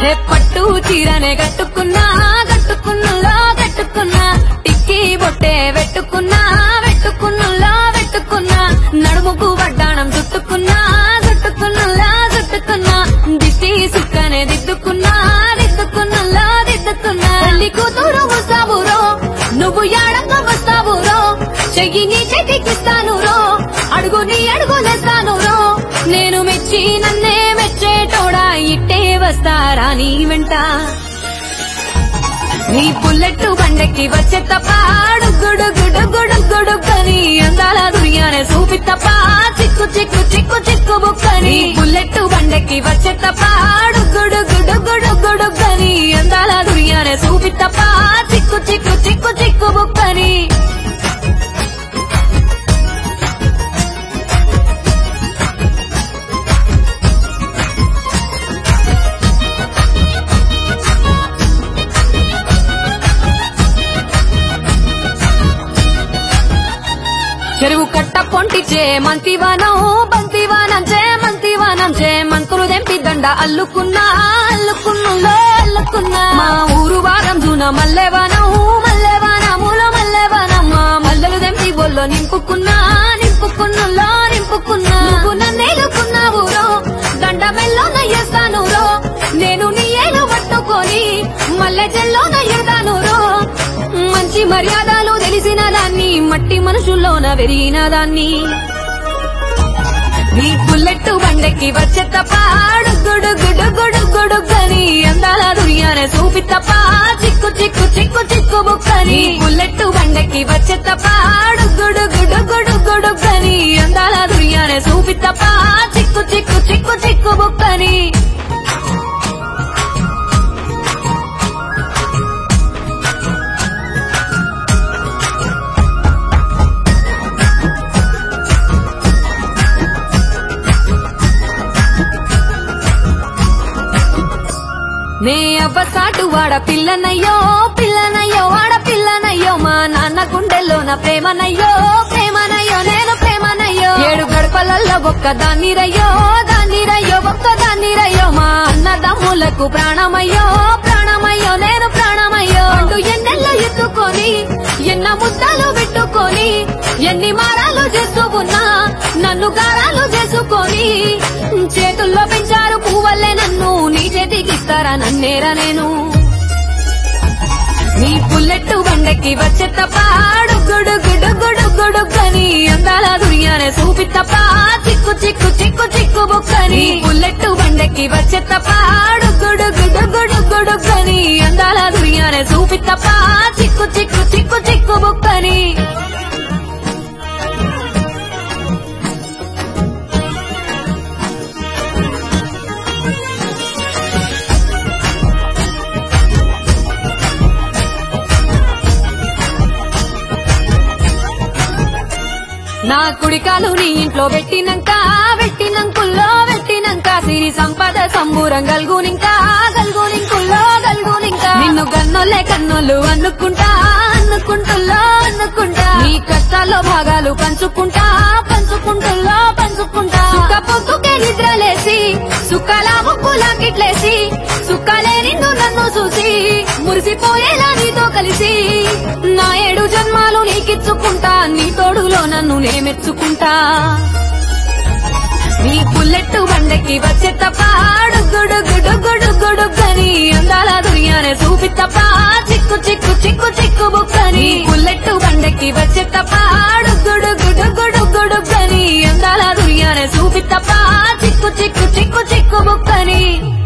ఏ పట్టు చీరనే కట్టుకున్నా కట్టుకున్నలో కట్టుకున్నా టిక్కి బొట్టే పెట్టుకున్నా పెట్టుకున్నలో పెట్టుకున్నా నడుముకు వడ్డాణం చుట్టుకున్నా చుట్టుకున్నలా చుట్టుకున్నా దిష్టి సుక్కనే దిద్దుకున్నా దిద్దుకున్నలా దిద్దుకున్నా తల్లి కూతురు వస్తావురో నువ్వు యాడంగా వస్తావురో చెయ్యి నీ చేతికిస్తాను రో అడుగు నీ అడుగులేస్తాను రో నేను మెచ్చి నన్నే మెచ్చేటోడా ఇట్టే వస్తారా నీ వెంట నీ బుల్లెట్ బండెక్కి వచ్చే తప్ప గుడు గుడు గుడు గుడు కని అందాల దునియానే చూపి తప్ప చిక్కు చిక్కు చిక్కు చిక్కు బుక్కని బుల్లెట్ బండెక్కి వచ్చే తప్ప గుడు గుడు గుడు గుడు కని అందాల దునియానే చూపి తప్ప చిక్కు చిక్కు చిక్కు చిక్కు బుక్కని చెరువు కట్ట పొంటిచే మంతివానం బంతివానం చే మంతివానం చే మంకులు దెంపి దండ అల్లుకున్నా అల్లుకున్నులో అల్లుకున్నా మా ఊరు వారం జూన మల్లెవానం మల్లెవానములో మల్లెవానం మా మల్లెలు దెంపి బొల్లో నింపుకున్నా నింపుకున్నులో నింపుకున్నా నువ్వు నన్నేలుకున్నావు రో దండ మెల్లో నయ్యేస్తాను రో నేను నీ ఏలు పట్టుకొని మల్లె జల్లో నయ్యదాను రో మంచి మర్యాదలు తెలిసిన దాన్ని మట్టి మనుషుల్లోన వెరిగిన దాన్ని నీ బుల్లెట్ బండెక్కి వచ్చే తప్ప గుడు గుడు గుడు గుడు కని అందాల దునియానే చూపి తప్ప చిక్కు చిక్కు చిక్కు చిక్కు బుక్కని బుల్లెట్ బండెక్కి వచ్చే తప్ప గుడు గుడు గుడు గుడు కని అందాల దునియానే చూపి తప్ప చిక్కు చిక్కు చిక్కు చిక్కు బుక్కని నే అవ్వసాటు వాడ పిల్లనయ్యో పిల్లనయ్యో వాడ పిల్లనయ్యో మా నాన్న గుండెల్లో నా ప్రేమనయ్యో ప్రేమనయ్యో నేను ప్రేమనయ్యో ఏడు గడపలల్లో ఒక్క దాన్నిరయ్యో దాన్నిరయ్యో ఒక్క దాన్నిరయ్యో మా అన్నదమ్ములకు ప్రాణమయ్యో ప్రాణమయ్యో నేను ప్రాణమయ్యో అంటూ ఎన్నెల్లో ఎత్తుకొని ఎన్న ముద్దాలు పెట్టుకొని ఎన్ని మారాలు చేస్తూ ఉన్నా నన్ను గారాలు చేసుకొని చేతుల్లో పెంచారు పువ్వల్లే నన్ను నీ చేతికిస్తారా నన్నేరా నేను నీ బుల్లెట్ బండెక్కి వచ్చే తప్ప గుడు గుడు గుడు గుడు కని అందాల దునియానే చూపి తప్ప చిక్కు చిక్కు చిక్కు చిక్కు బుక్కని బుల్లెట్ బండెక్కి వచ్చే తప్ప గుడు గుడు గుడు గుడు కని అందాల దునియానే చూపి తప్ప చిక్కు చిక్కు చిక్కు చిక్కు బుక్కని నా కుడికాలు నీ ఇంట్లో పెట్టినంక పెట్టినంకుల్లో పెట్టినంక సిరి సంపద సంబూరం గల్గునింకా గల్గునింకుల్లో గల్గునింకా నిన్ను గన్నోలే కన్నులు అనుకుంటా అనుకుంటుల్లో అనుకుంటా నీ కష్టాల్లో భాగాలు పంచుకుంటా పంచుకుంటుల్లో పంచుకుంటా సుఖ పొద్దుకే నిద్రలేసి సుఖాల ముక్కులాకిట్లేసి సుఖాలే నిన్ను నన్ను చూసి మురిసిపోయేలా నీతో కలిసి నా ఏడు జన్మాలు నీకిచ్చుకుంటా నీ తోడులో నన్ను నే మెచ్చుకుంటా నీ బుల్లెట్ బండకి వచ్చే తప్ప గుడు గుడు గుడు గుడు కని అందాల దునియానే చూపి తప్ప చిక్కు చిక్కు చిక్కు చిక్కు బుక్కని బుల్లెట్ బండకి వచ్చే తప్ప గుడు గుడు గుడు గుడు కని అందాల దునియానే చూపి తప్ప చిక్కు చిక్కు చిక్కు చిక్కు బుక్కని